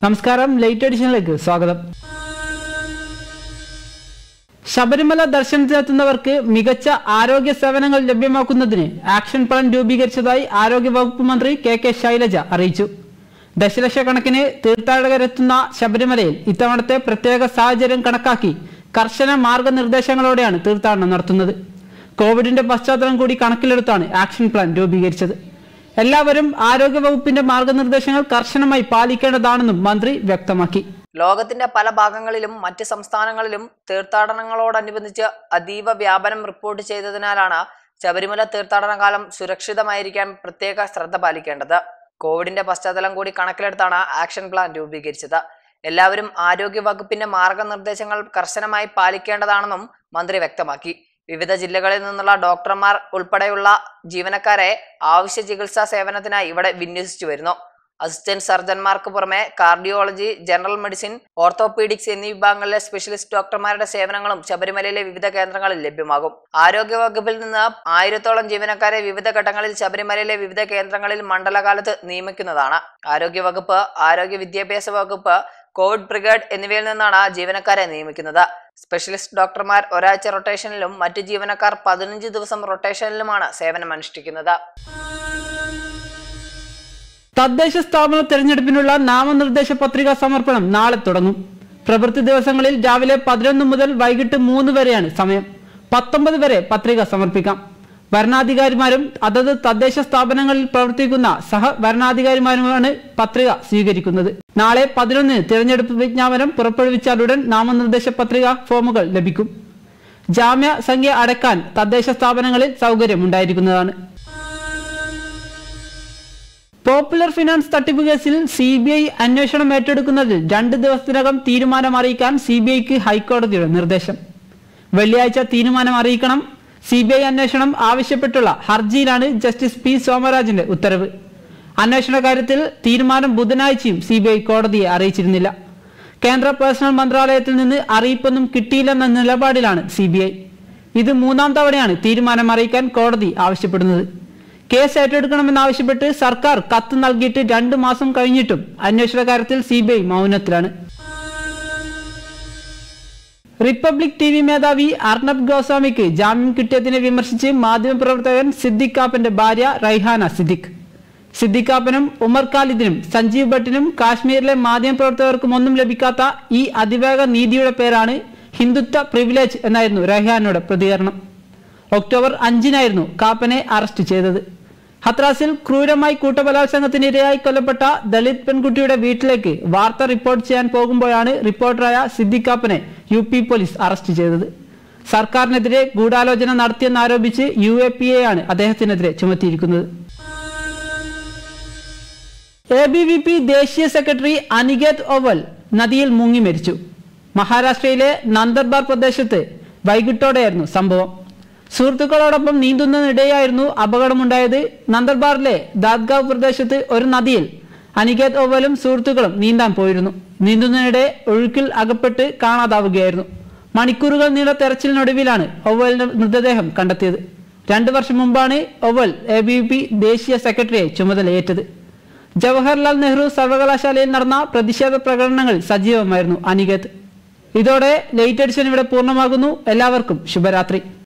നമസ്കാരം ലേറ്റ് എഡിഷനിലേക്ക് സ്വാഗതം ശബരിമല ദർശനത്തിനെത്തുന്നവർക്ക് മികച്ച ആരോഗ്യ സേവനങ്ങൾ ലഭ്യമാക്കുന്നതിന് ആക്ഷൻ പ്ലാൻ രൂപീകരിച്ചതായി ആരോഗ്യ വകുപ്പ് മന്ത്രി കെ കെ ശൈലജ അറിയിച്ചു ദശലക്ഷക്കണക്കിന് തീർത്ഥാടകരെത്തുന്ന ശബരിമലയിൽ ഇത്തവണത്തെ പ്രത്യേക സാഹചര്യം കണക്കാക്കി കർശന മാർഗനിർദ്ദേശങ്ങളോടെയാണ് തീർത്ഥാടനം നടത്തുന്നത് കോവിഡിന്റെ പശ്ചാത്തലം കൂടി കണക്കിലെടുത്താണ് ആക്ഷൻ പ്ലാൻ രൂപീകരിച്ചത് എല്ലാവരും ആരോഗ്യ വകുപ്പിന്റെ മാർഗനിർദ്ദേശങ്ങൾ കർശനമായി പാലിക്കേണ്ടതാണെന്നും മന്ത്രി വ്യക്തമാക്കി ലോകത്തിന്റെ പല ഭാഗങ്ങളിലും മറ്റ് സംസ്ഥാനങ്ങളിലും തീർത്ഥാടനങ്ങളോടനുബന്ധിച്ച് അതീവ വ്യാപനം റിപ്പോർട്ട് ചെയ്തതിനാലാണ് ശബരിമല തീർത്ഥാടന കാലം സുരക്ഷിതമായിരിക്കാൻ പ്രത്യേക ശ്രദ്ധ പാലിക്കേണ്ടത് കോവിഡിന്റെ പശ്ചാത്തലം കൂടി കണക്കിലെടുത്താണ് ആക്ഷൻ പ്ലാൻ രൂപീകരിച്ചത് എല്ലാവരും ആരോഗ്യ വകുപ്പിന്റെ മാർഗനിർദ്ദേശങ്ങൾ കർശനമായി പാലിക്കേണ്ടതാണെന്നും മന്ത്രി വ്യക്തമാക്കി വിവിധ ജില്ലകളിൽ നിന്നുള്ള ഡോക്ടർമാർ ഉൾപ്പെടെയുള്ള ജീവനക്കാരെ ആവശ്യ ചികിത്സാ സേവനത്തിനായി ഇവിടെ വിന്യസിച്ചു വരുന്നു അസിസ്റ്റന്റ് സർജൻമാർക്ക് പുറമെ കാർഡിയോളജി ജനറൽ മെഡിസിൻ ഓർത്തോപീഡിക്സ് എന്നീ വിഭാഗങ്ങളിലെ സ്പെഷ്യലിസ്റ്റ് ഡോക്ടർമാരുടെ സേവനങ്ങളും ശബരിമലയിലെ വിവിധ കേന്ദ്രങ്ങളിൽ ലഭ്യമാകും ആരോഗ്യ വകുപ്പിൽ നിന്ന് ആയിരത്തോളം ജീവനക്കാരെ വിവിധ ഘട്ടങ്ങളിൽ ശബരിമലയിലെ വിവിധ കേന്ദ്രങ്ങളിൽ മണ്ഡലകാലത്ത് നിയമിക്കുന്നതാണ് ആരോഗ്യ വകുപ്പ് ആരോഗ്യ വിദ്യാഭ്യാസ വകുപ്പ് കോവിഡ് ബ്രിഗേഡ് എന്നിവയിൽ നിന്നാണ് ജീവനക്കാരെ നിയമിക്കുന്നത് സ്പെഷ്യലിസ്റ്റ് ഡോക്ടർമാർ ഒരാഴ്ച റൊട്ടേഷനിലും മറ്റ് ജീവനക്കാർ പതിനഞ്ച് ദിവസം റൊട്ടേഷനിലുമാണ് സേവനം അനുഷ്ഠിക്കുന്നത് തദ്ദേശ സ്ഥാപന തെരഞ്ഞെടുപ്പിനുള്ള നാമനിർദ്ദേശ പത്രിക സമർപ്പണം നാളെ തുടങ്ങും പ്രവൃത്തി ദിവസങ്ങളിൽ രാവിലെ പതിനൊന്ന് മുതൽ വൈകിട്ട് മൂന്ന് വരെയാണ് സമയം പത്തൊമ്പത് വരെ പത്രിക സമർപ്പിക്കാം ഭരണാധികാരിമാരും അതത് തദ്ദേശ സ്ഥാപനങ്ങളിൽ പ്രവർത്തിക്കുന്ന സഹ ഭരണാധികാരിമാരുമാണ് പത്രിക സ്വീകരിക്കുന്നത് നാളെ പതിനൊന്നിന് തിരഞ്ഞെടുപ്പ് വിജ്ഞാപനം പുറപ്പെടുവിച്ചാലുടൻ നാമനിർദ്ദേശ പത്രിക ഫോമുകൾ ലഭിക്കും ജാമ്യ സംഖ്യ അടക്കാൻ തദ്ദേശ സ്ഥാപനങ്ങളിൽ സൗകര്യമുണ്ടായിരിക്കുന്നതാണ് പോപ്പുലർ ഫിനാൻസ് തട്ടിപ്പ് കേസിൽ സി ബി ഐ അന്വേഷണം ഏറ്റെടുക്കുന്നതിൽ രണ്ട് ദിവസത്തിനകം തീരുമാനം അറിയിക്കാൻ സി ബി ഐക്ക് ഹൈക്കോടതിയുടെ നിർദ്ദേശം വെള്ളിയാഴ്ച തീരുമാനം അറിയിക്കണം സി ബി ഐ അന്വേഷണം ആവശ്യപ്പെട്ടുള്ള ഹർജിയിലാണ് ജസ്റ്റിസ് പി സോമരാജിന്റെ ഉത്തരവ് അന്വേഷണ കാര്യത്തിൽ തീരുമാനം ബുധനാഴ്ചയും സി ബി ഐ കോടതിയെ അറിയിച്ചിരുന്നില്ല കേന്ദ്ര പേഴ്സണൽ മന്ത്രാലയത്തിൽ നിന്ന് അറിയിപ്പൊന്നും കിട്ടിയില്ലെന്ന നിലപാടിലാണ് സി ബി ഐ ഇത് മൂന്നാം തവണയാണ് തീരുമാനം അറിയിക്കാൻ കോടതി ആവശ്യപ്പെടുന്നത് കേസ് ഏറ്റെടുക്കണമെന്നാവശ്യപ്പെട്ട് സർക്കാർ കത്ത് നൽകിയിട്ട് രണ്ടു മാസം കഴിഞ്ഞിട്ടും അന്വേഷണ കാര്യത്തിൽ സി ബി ഐ മൗനത്തിലാണ് റിപ്പബ്ലിക് ടി വി മേധാവി അർണബ് ഗോസ്വാമിക്ക് ജാമ്യം കിട്ടിയതിനെ വിമർശിച്ച് മാധ്യമപ്രവർത്തകൻ സിദ്ദിഖ് കാപ്പന്റെ ഭാര്യ റൈഹാന സിദ്ദിഖ് സിദ്ദിഖ് കാപ്പനും ഉമർ ഖാലിദിനും സഞ്ജീവ് ഭട്ടിനും കാശ്മീരിലെ മാധ്യമപ്രവർത്തകർക്കും ഒന്നും ലഭിക്കാത്ത ഈ അതിവേഗ നീതിയുടെ പേരാണ് ഹിന്ദുത്വ പ്രിവിലേജ് എന്നായിരുന്നു റൈഹാനയുടെ പ്രതികരണം ഒക്ടോബർ അഞ്ചിനായിരുന്നു കാപ്പനെ അറസ്റ്റ് ചെയ്തത് ഹത്രാസിൽ ക്രൂരമായി കൂട്ടബലാത്സംഗത്തിന് ഇരയായി കൊല്ലപ്പെട്ട ദളിത് പെൺകുട്ടിയുടെ വീട്ടിലേക്ക് വാർത്ത റിപ്പോർട്ട് ചെയ്യാൻ പോകുമ്പോഴാണ് റിപ്പോർട്ടറായ സിദ്ദിഖ് കാപ്പനെ യു പി പോലീസ് അറസ്റ്റ് ചെയ്തത് സർക്കാരിനെതിരെ ഗൂഢാലോചന നടത്തിയെന്നാരോപിച്ച് യു എ പി എ ആണ് അദ്ദേഹത്തിനെതിരെ ചുമത്തിയിരിക്കുന്നത് എ ബി വി പി ദേശീയ സെക്രട്ടറി അനികേത് ഒവൽ നദിയിൽ മുങ്ങി മരിച്ചു മഹാരാഷ്ട്രയിലെ നന്ദർബാർ പ്രദേശത്ത് വൈകിട്ടോടെയായിരുന്നു സംഭവം സുഹൃത്തുക്കളോടൊപ്പം നീന്തുന്നതിനിടെയായിരുന്നു അപകടമുണ്ടായത് നന്ദർബാറിലെ ദാദ്ഗാവ് പ്രദേശത്ത് ഒരു നദിയിൽ അനികേത് ഒവലും സുഹൃത്തുക്കളും നീന്താൻ പോയിരുന്നു നീന്തുന്നതിനിടെ ഒഴുക്കിൽ അകപ്പെട്ട് കാണാതാവുകയായിരുന്നു മണിക്കൂറുകൾ നീണ്ട തെരച്ചിലിനൊടുവിലാണ് ഒവലിന്റെ മൃതദേഹം കണ്ടെത്തിയത് രണ്ടു വർഷം മുമ്പാണ് ഒവൽ എ ബി പി ദേശീയ സെക്രട്ടറിയെ ചുമതലയേറ്റത് ജവഹർലാൽ നെഹ്റു സർവകലാശാലയിൽ നടന്ന പ്രതിഷേധ പ്രകടനങ്ങളിൽ സജീവമായിരുന്നു അനികേത് ഇതോടെ ലേറ്റ് എഡിഷൻ ഇവിടെ പൂർണ്ണമാകുന്നു എല്ലാവർക്കും ശുഭരാത്രി